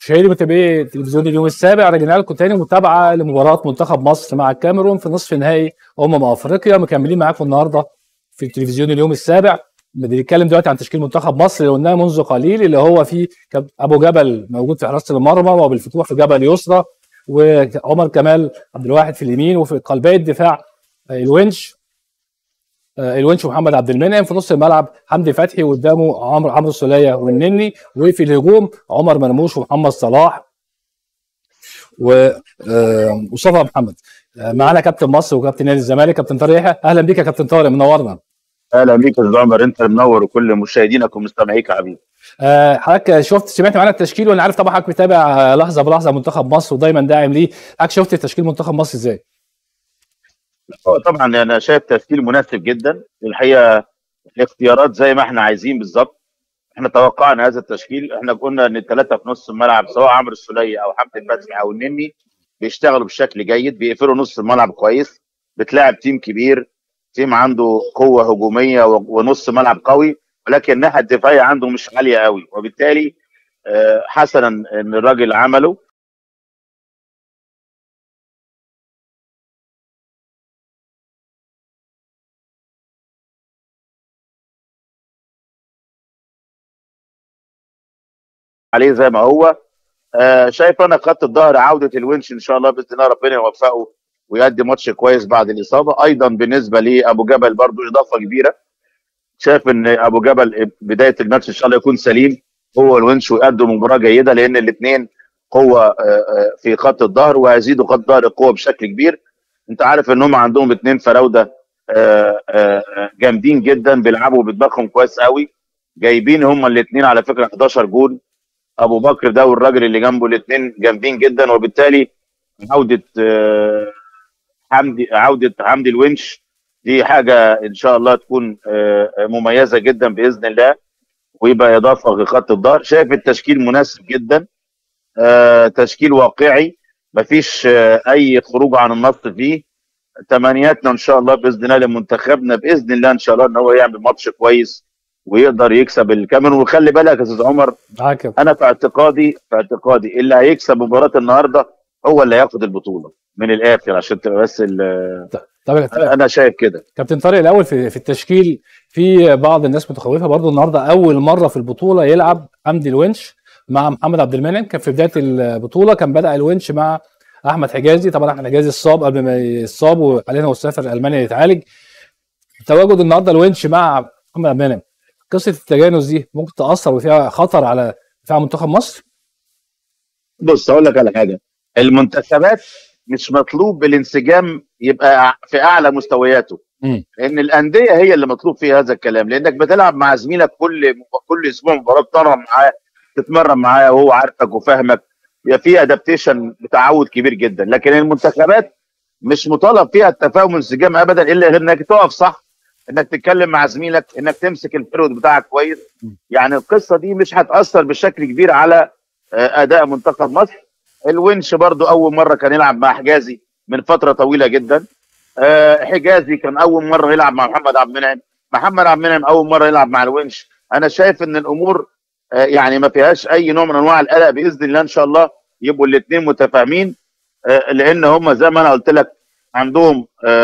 مشاهدي متابعي تلفزيون اليوم السابع رجعنا لكم تاني متابعه لمباراه منتخب مصر مع الكاميرون في نصف نهائي امم افريقيا مكملين معاكم النهارده في تلفزيون اليوم السابع بنتكلم دلوقتي عن تشكيل منتخب مصر اللي قلناه منذ قليل اللي هو فيه ابو جبل موجود في حراسه المرمى وابو الفتوح في جبل يسرى وعمر كمال عبد الواحد في اليمين وفي قلبي الدفاع الونش الونش ومحمد عبد المنعم في نص الملعب حمدي فتحي وقدامه عمرو عمرو السوليه والنني وفي الهجوم عمر مرموش ومحمد صلاح ومصطفى محمد معانا كابتن مصر وكابتن نادي الزمالك كابتن طارق يحيى اهلا بيك يا كابتن طارق منورنا اهلا بيك يا استاذ عمر انت منور وكل مشاهدينك ومستمعيك يا حبيبي حضرتك شفت سمعت معانا التشكيل وانا عارف طبعا حضرتك متابع لحظه بلحظه منتخب مصر ودايما داعم ليه حضرتك شفت تشكيل منتخب مصر ازاي؟ طبعا انا شايف تشكيل مناسب جدا الحقيقه الاختيارات زي ما احنا عايزين بالظبط احنا توقعنا هذا التشكيل احنا قلنا ان الثلاثه في نص الملعب سواء عمرو السوليه او حمدي الفتحي او النني بيشتغلوا بشكل جيد بيقفلوا نص الملعب كويس بتلاعب تيم كبير تيم عنده قوه هجوميه ونص ملعب قوي ولكن الناحيه الدفاعيه عنده مش عاليه قوي وبالتالي حسنا ان الراجل عمله عليه زي ما هو آه شايف انا خط الظهر عوده الونش ان شاء الله باذن الله ربنا يوفقه ويؤدي ماتش كويس بعد الاصابه ايضا بالنسبه لابو جبل برضو اضافه كبيره شايف ان ابو جبل بدايه الماتش ان شاء الله يكون سليم هو الونش ويقدم مباراه جيده لان الاثنين قوه آه في خط الظهر وهيزيدوا خط الظهر القوه بشكل كبير انت عارف ان هم عندهم اثنين فراوده آه جامدين جدا بيلعبوا بدماغهم كويس قوي جايبين هم الاثنين على فكره 11 جول ابو بكر ده والراجل اللي جنبه الاثنين جامدين جدا وبالتالي عوده حمدي عوده حمدي الونش دي حاجه ان شاء الله تكون مميزه جدا باذن الله ويبقى اضافه لخط الظهر شايف التشكيل مناسب جدا تشكيل واقعي مفيش اي خروج عن النص فيه تمنياتنا ان شاء الله باذن الله لمنتخبنا باذن الله ان شاء الله ان هو يعمل ماتش كويس ويقدر يكسب الكاميرون وخلي بالك يا استاذ عمر عاكب. انا في اعتقادي في اعتقادي اللي هيكسب مباراه النهارده هو اللي هياخد البطوله من الاخر عشان تبقى بس طب انا شايف كده كابتن طارق الاول في, في التشكيل في بعض الناس متخوفه برضو النهارده اول مره في البطوله يلعب حمدي الونش مع محمد عبد المنعم كان في بدايه البطوله كان بدا الونش مع احمد حجازي طبعا احمد حجازي اتصاب قبل ما يصاب وحاليا هو سافر المانيا يتعالج تواجد النهارده الونش مع محمد عبد المنعم قصه التجانس دي ممكن تاثر وفيها خطر على دفاع منتخب مصر؟ بص هقول لك على حاجه المنتخبات مش مطلوب الانسجام يبقى في اعلى مستوياته م. لان الانديه هي اللي مطلوب فيها هذا الكلام لانك بتلعب مع زميلك كل كل اسبوع مباراه تتمرن معاه تتمرن معاه وهو عارفك وفاهمك يبقى في ادابتيشن بتعود كبير جدا لكن المنتخبات مش مطالب فيها التفاهم والانسجام ابدا الا غير انك تقف صح انك تتكلم مع زميلك انك تمسك الفرود بتاعك كويس يعني القصه دي مش هتاثر بشكل كبير على اداء منتخب مصر الونش برضو اول مره كان يلعب مع حجازي من فتره طويله جدا حجازي كان اول مره يلعب مع محمد عبد المنعم محمد عبد المنعم اول مره يلعب مع الونش انا شايف ان الامور يعني ما فيهاش اي نوع من انواع القلق باذن الله ان شاء الله يبقوا الاثنين متفاهمين لان هم زي ما انا قلت لك عندهم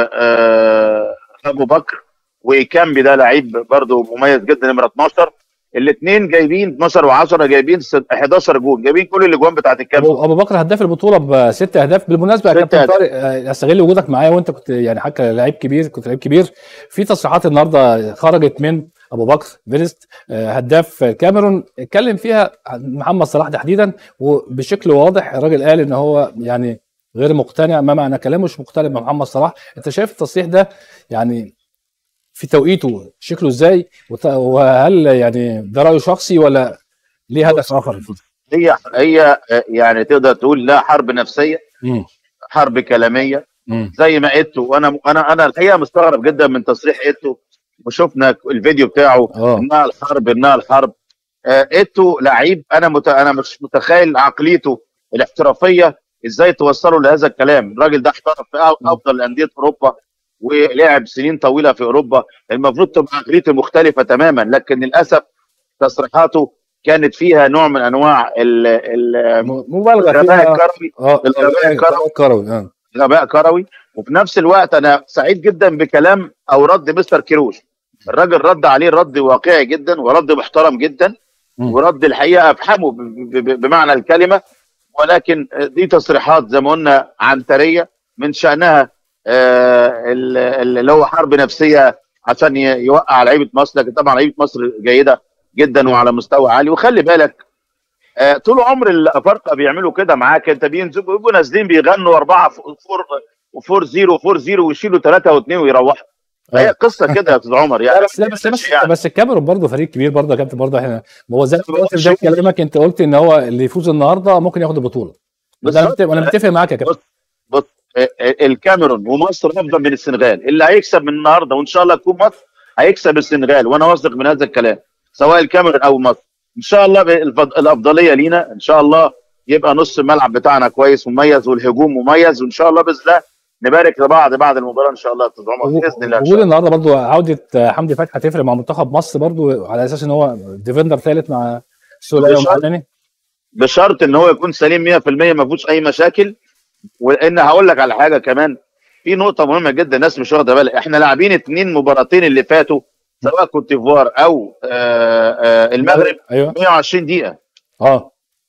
ابو بكر وكامبي ده لعيب برضه مميز جدا نمره 12 الاثنين جايبين 12 و10 جايبين 11 جول جايبين كل الاجوان بتاعت الكامبي ابو بكر هداف البطوله بست اهداف بالمناسبه يا كابتن طارق استغل وجودك معايا وانت كنت يعني حتى لعيب كبير كنت لعيب كبير في تصريحات النهارده خرجت من ابو بكر فيرست هداف الكاميرون اتكلم فيها محمد صلاح تحديدا وبشكل واضح الراجل قال ان هو يعني غير مقتنع ما معنى كلامه مش مقتنع بمحمد صلاح انت شايف التصريح ده يعني في توقيته شكله ازاي وهل يعني ده رايه شخصي ولا ليه هدف اخر هي هي يعني تقدر تقول لا حرب نفسيه مم. حرب كلاميه مم. زي ما ايتو وانا انا انا الحقيقه مستغرب جدا من تصريح ايتو وشفنا الفيديو بتاعه اه انها الحرب انها الحرب آه، ايتو لعيب انا مت... انا مش متخيل عقليته الاحترافيه ازاي توصله لهذا الكلام الراجل ده احترف في أف- افضل انديه اوروبا ولعب سنين طويله في اوروبا المفروض تبقى عقليته مختلفه تماما لكن للاسف تصريحاته كانت فيها نوع من انواع ال ال م- مبالغه الغباء فيها الكروي اه الغباء الكروي. الغباء الكروي اه غباء كروي وفي نفس الوقت انا سعيد جدا بكلام او رد مستر كيروش الراجل رد عليه رد واقعي جدا ورد محترم جدا مم. ورد الحقيقه افهمه ب- ب- ب- بمعنى الكلمه ولكن دي تصريحات زي ما قلنا عنتريه من شانها آه، ال- ال- اللي هو حرب نفسيه عشان ي- يوقع لعيبه مصر لكن طبعا لعيبه مصر جيده جدا وعلى مستوى عالي وخلي بالك آه، طول عمر الافارقه بيعملوا كده معاك انت بينزلوا بيبقوا نازلين بيغنوا اربعه فور وفور زيرو وفور زيرو ويشيلوا ثلاثه واثنين ويروحوا هي قصه كده يا استاذ عمر يعني لا بس لا بس بس, يعني. بس الكاميرون برضه فريق كبير برضه يا كابتن برضه احنا ما هو زي ما قلت بص- زي كلامك انت قلت ان هو اللي يفوز النهارده ممكن ياخد البطوله بس انا بالظبط. متفق- انا متفق معاك يا كابتن بص آه، آه، الكاميرون ومصر افضل من السنغال اللي هيكسب من النهارده وان شاء الله تكون مصر هيكسب السنغال وانا واثق من هذا الكلام سواء الكاميرون او مصر ان شاء الله الفض- الافضليه لينا ان شاء الله يبقى نص الملعب بتاعنا كويس مميز والهجوم مميز وان شاء الله باذن الله نبارك لبعض بعد المباراه ان شاء الله يا استاذ عمر باذن الله إن شاء وجود الله. النهارده برضه عوده حمدي فتحي هتفرق مع منتخب مصر برضه على اساس ان هو ديفندر ثالث مع سوليه بشرط- ومعلني بشرط ان هو يكون سليم 100% ما فيهوش اي مشاكل وان هقول لك على حاجه كمان في نقطه مهمه جدا الناس مش واخده بالها احنا لاعبين اتنين مباراتين اللي فاتوا سواء كوت ديفوار او آه آه المغرب ايوه 120 دقيقه اه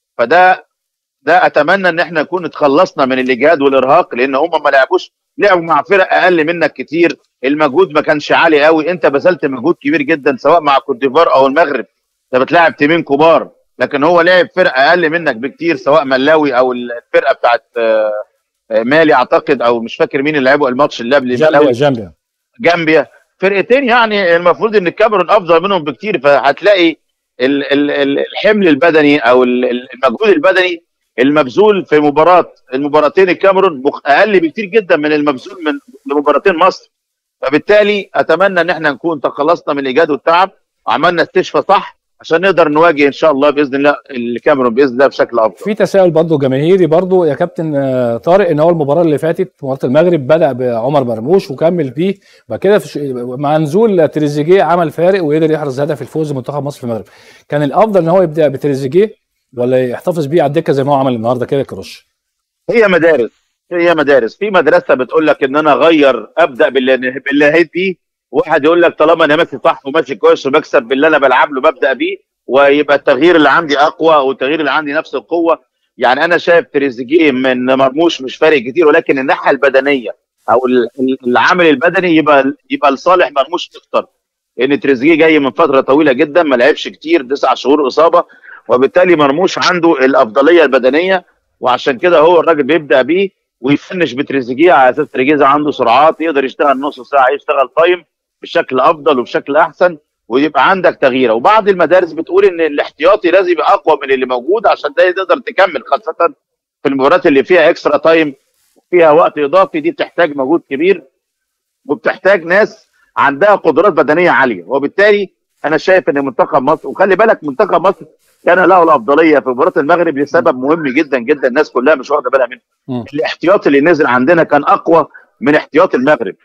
فده ده اتمنى ان احنا نكون اتخلصنا من الاجهاد والارهاق لان هم ما لعبوش لعبوا مع فرق اقل منك كتير المجهود ما كانش عالي قوي انت بذلت مجهود كبير جدا سواء مع كوت ديفوار او المغرب انت بتلاعب تيمين كبار لكن هو لعب فرق اقل منك بكتير سواء ملاوي او الفرقه بتاعت آه، آه، مالي اعتقد او مش فاكر مين اللي لعبوا الماتش اللي قبل جامبيا ملاوي جامبيا جامبيا فرقتين يعني المفروض ان الكاميرون افضل منهم بكتير فهتلاقي ال- ال- ال- الحمل البدني او ال- ال- المجهود البدني المبذول في مباراه المباراتين الكاميرون مخ- اقل بكتير جدا من المبذول من لمباراتين مصر فبالتالي اتمنى ان احنا نكون تخلصنا من الايجاد والتعب وعملنا استشفاء صح عشان نقدر نواجه ان شاء الله باذن الله الكاميرون باذن الله بشكل افضل في تساؤل برضه جماهيري برضه يا كابتن آه، طارق ان هو المباراه اللي فاتت مباراه المغرب بدا بعمر مرموش وكمل بيه بعد كده في ش- مع نزول تريزيجيه عمل فارق وقدر يحرز هدف الفوز لمنتخب مصر في المغرب كان الافضل ان هو يبدا بتريزيجيه ولا يحتفظ بيه على الدكه زي ما هو عمل النهارده كده كروش هي مدارس هي مدارس في مدرسه بتقول لك ان انا اغير ابدا باللي باللي نهيت بيه واحد يقول لك طالما انا ماشي صح وماشي كويس وبكسب باللي انا بلعب له ببدا بيه ويبقى التغيير اللي عندي اقوى والتغيير اللي عندي نفس القوه يعني انا شايف تريزيجيه من مرموش مش فارق كتير ولكن الناحيه البدنيه او ال- ال- العامل البدني يبقى يبقى لصالح مرموش اكتر لان تريزيجيه جاي من فتره طويله جدا ما لعبش كتير تسع شهور اصابه وبالتالي مرموش عنده الافضليه البدنيه وعشان كده هو الراجل بيبدا بيه ويفنش بتريزيجيه على اساس تريزيجيه عنده سرعات يقدر يشتغل نص ساعه يشتغل تايم بشكل افضل وبشكل احسن ويبقى عندك تغييره وبعض المدارس بتقول ان الاحتياطي لازم يبقى اقوى من اللي موجود عشان ده تقدر تكمل خاصه في المباريات اللي فيها اكسترا تايم فيها وقت اضافي دي بتحتاج مجهود كبير وبتحتاج ناس عندها قدرات بدنيه عاليه وبالتالي انا شايف ان منتخب مصر وخلي بالك منتخب مصر كان له الافضليه في مباراه المغرب لسبب مهم جدا جدا الناس كلها مش واخده بالها منه مم. الاحتياط اللي نزل عندنا كان اقوى من احتياط المغرب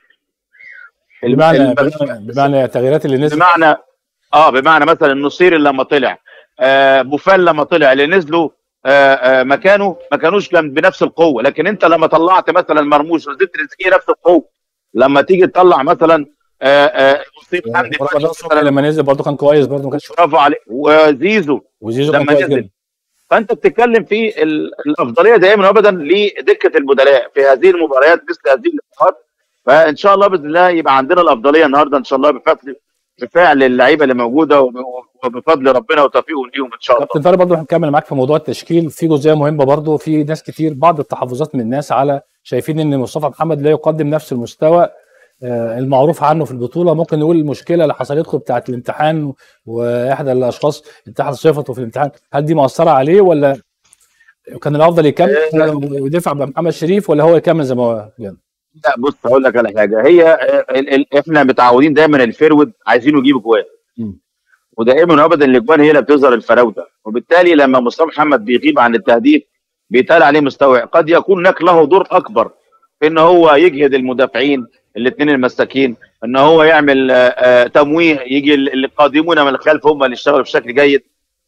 بمعنى المغرب- بمعنى- بمعنى التغييرات اللي نزلت بمعنى اه بمعنى مثلا النصيري لما طلع آه بوفال لما طلع اللي نزلوا آه آه مكانه ما كانوش كان بنفس القوه لكن انت لما طلعت مثلا مرموش ونزلت تريزيجيه نفس القوه لما تيجي تطلع مثلا آه آه مصيب حمدي ورمضان فتحي صبحي مثلا لما نزل برضه كان كويس برضه ما كانش برافو عليك وزيزو وزيزو كان لما كويس نزل. جدا فانت بتتكلم في ال- الافضليه دائما وابدا لدكه البدلاء في هذه المباريات مثل هذه اللقاءات فان شاء الله باذن الله يبقى عندنا الافضليه النهارده ان شاء الله بفضل بفعل اللعيبه اللي موجوده وب- وبفضل ربنا وتوفيقه ليهم ان شاء الله كابتن طارق برضه هنكمل معاك في موضوع التشكيل في جزئيه مهمه برضه في ناس كتير بعض التحفظات من الناس على شايفين ان مصطفى محمد لا يقدم نفس المستوى آه، المعروف عنه في البطوله ممكن نقول المشكله اللي حصلت له بتاعه الامتحان واحدى الاشخاص انتحل صفته في الامتحان هل دي مؤثره عليه ولا كان الافضل يكمل ويدفع بمحمد شريف ولا هو يكمل زي ما هو يعني؟ لا بص هقول لك على حاجه هي آه، ال ال احنا متعودين دايما الفيرود عايزينه يجيب جوان مم. ودائما وابدا الاجوان هي اللي بتظهر الفراوده وبالتالي لما مصطفى محمد بيغيب عن التهديف بيتقال عليه مستوى قد يكون هناك له دور اكبر في ان هو يجهد المدافعين الاثنين المساكين ان هو يعمل آه، آه، تمويه يجي ال- اللي قادمون من الخلف هم اللي يشتغلوا بشكل جيد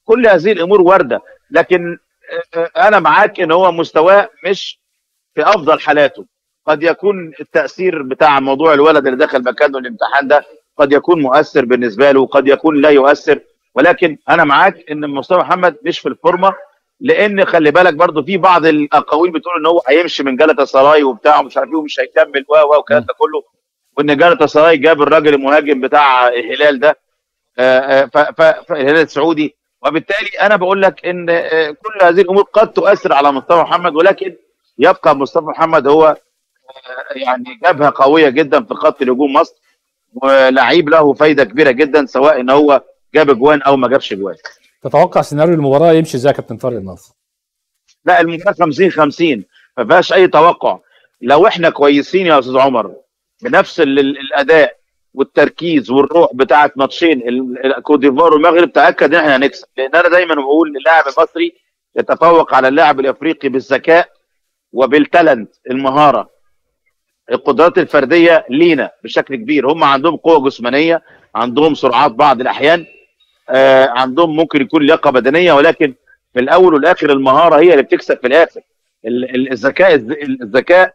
كل هذه الامور وارده لكن انا معاك ان هو مستواه مش في افضل حالاته قد يكون التاثير بتاع موضوع الولد اللي دخل مكانه الامتحان ده قد يكون مؤثر بالنسبه له قد يكون لا يؤثر ولكن انا معاك ان مصطفى محمد مش في الفورمه لان خلي بالك برضو في بعض الاقاويل بتقول ان هو هيمشي من جلطه سراي وبتاع ومش عارف ايه ومش هيكمل و و والكلام ده كله وان جلطه سراي جاب الراجل المهاجم بتاع الهلال ده فالهلال السعودي وبالتالي انا بقول لك ان كل هذه الامور قد تؤثر على مصطفى محمد ولكن يبقى مصطفى محمد هو يعني جبهه قويه جدا في خط نجوم مصر ولعيب له فايده كبيره جدا سواء ان هو جاب اجوان او ما جابش اجوان تتوقع سيناريو المباراه يمشي ازاي يا كابتن طارق النهارده؟ لا المباراه 50 50 ما فيهاش اي توقع لو احنا كويسين يا استاذ عمر بنفس الاداء والتركيز والروح بتاعه ماتشين كوت ديفوار والمغرب تاكد ان احنا هنكسب لان انا دايما بقول اللاعب المصري يتفوق على اللاعب الافريقي بالذكاء وبالتالنت المهاره القدرات الفرديه لينا بشكل كبير هم عندهم قوه جسمانيه عندهم سرعات بعض الاحيان آه عندهم ممكن يكون لياقه بدنيه ولكن في الاول والاخر المهاره هي اللي بتكسب في الاخر الذكاء الذكاء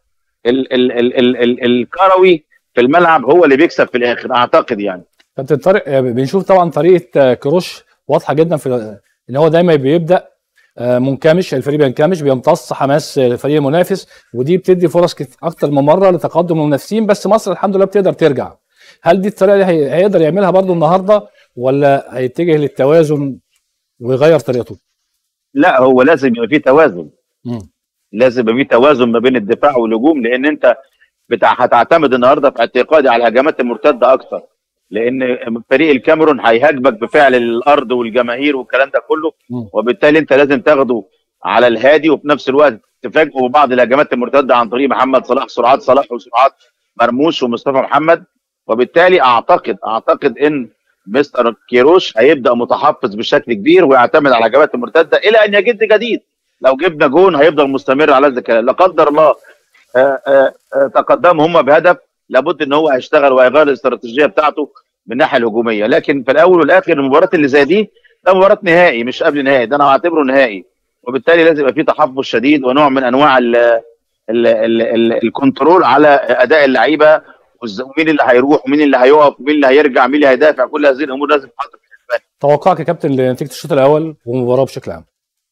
الكروي في الملعب هو اللي بيكسب في الاخر اعتقد يعني كابتن طارق بنشوف طبعا طريقه كروش واضحه جدا في ان هو دايما بيبدا منكمش الفريق بينكمش بيمتص حماس الفريق المنافس ودي بتدي فرص اكتر من مره لتقدم المنافسين بس مصر الحمد لله بتقدر ترجع هل دي الطريقه اللي هيقدر يعملها برضه النهارده ولا هيتجه للتوازن ويغير طريقته؟ لا هو لازم يبقى فيه توازن م. لازم يبقى فيه توازن ما بين الدفاع والهجوم لان انت بتاع هتعتمد النهارده في اعتقادي على الهجمات المرتده اكتر لان فريق الكاميرون هيهاجمك بفعل الارض والجماهير والكلام ده كله وبالتالي انت لازم تاخده على الهادي وفي نفس الوقت تفاجئه ببعض الهجمات المرتده عن طريق محمد صلاح سرعات صلاح وسرعات مرموش ومصطفى محمد وبالتالي اعتقد اعتقد ان مستر كيروش هيبدا متحفظ بشكل كبير ويعتمد على الهجمات المرتده الى ان يجد جديد لو جبنا جون هيفضل مستمر على هذا الكلام لا قدر الله تقدموا هم بهدف لابد ان هو هيشتغل وهيغير الاستراتيجيه بتاعته من الناحيه الهجوميه لكن في الاول والاخر المباراه اللي زي دي ده مباراه نهائي مش قبل نهائي ده انا هعتبره نهائي وبالتالي لازم يبقى في تحفظ شديد ونوع من انواع ال ال ال ال الكنترول على اداء اللعيبه ومين اللي هيروح ومين اللي هيقف ومين اللي هيرجع مين اللي هيدافع كل هذه الامور لازم تتحط في الحسبان توقعك يا كابتن لنتيجه الشوط الاول والمباراه بشكل عام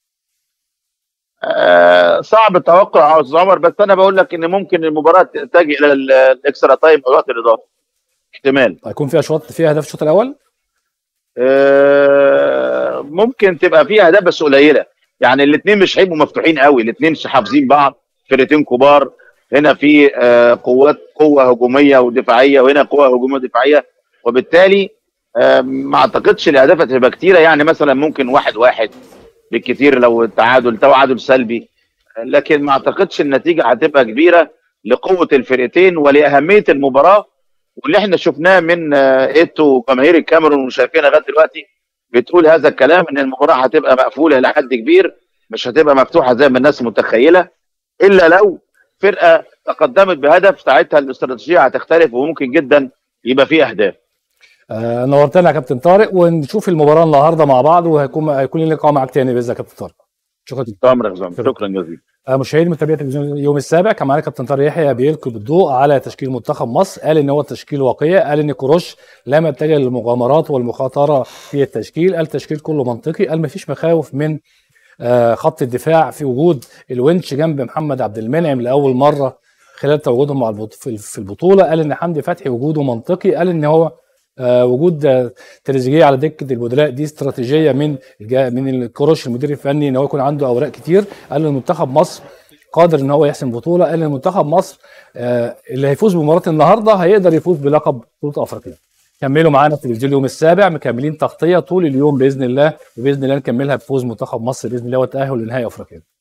آه صعب التوقع يا استاذ عمر بس انا بقول لك ان ممكن المباراه تتجه الى الاكسترا تايم او الوقت الاضافي احتمال هيكون فيها اشواط فيها اهداف الشوط الاول؟ آه ممكن تبقى فيها اهداف بس قليله يعني الاثنين مش هيبقوا مفتوحين قوي الاثنين مش حافظين بعض فرقتين كبار هنا في آه قوات قوه هجوميه ودفاعيه وهنا قوه هجوميه ودفاعيه وبالتالي آه ما اعتقدش الاهداف هتبقى كتيره يعني مثلا ممكن واحد واحد بالكثير لو التعادل تعادل سلبي لكن ما اعتقدش النتيجه هتبقى كبيره لقوه الفرقتين ولاهميه المباراه واللي احنا شفناه من ايتو جماهير الكاميرون وشايفينها لغايه دلوقتي بتقول هذا الكلام ان المباراه هتبقى مقفوله الى حد كبير مش هتبقى مفتوحه زي ما الناس متخيله الا لو فرقه تقدمت بهدف ساعتها الاستراتيجيه هتختلف وممكن جدا يبقى فيه اهداف آه نورتنا يا كابتن طارق ونشوف المباراه النهارده مع بعض وهيكون هيكون لي لقاء معاك تاني باذن الله يا كابتن طارق شكرا شكرا شكرا جزيلا آه مشاهدي متابعي تلفزيون اليوم السابع كان معانا كابتن طارق يحيى بيلقي بالضوء على تشكيل منتخب مصر قال ان هو تشكيل واقعي قال ان كروش لم يتجه للمغامرات والمخاطره في التشكيل قال التشكيل كله منطقي قال ما فيش مخاوف من آه خط الدفاع في وجود الونش جنب محمد عبد المنعم لاول مره خلال تواجدهم مع في البطوله قال ان حمدي فتحي وجوده منطقي قال ان هو آه وجود آه تريزيجيه على دكه البدلاء دي استراتيجيه من من الكروش المدير الفني ان هو يكون عنده اوراق كتير قال ان منتخب مصر قادر ان هو يحسم بطوله قال ان منتخب مصر آه اللي هيفوز بمباراه النهارده هيقدر يفوز بلقب بطوله افريقيا كملوا معانا في الفيديو اليوم السابع مكملين تغطيه طول اليوم باذن الله وباذن الله نكملها بفوز منتخب مصر باذن الله والتاهل لنهائي افريقيا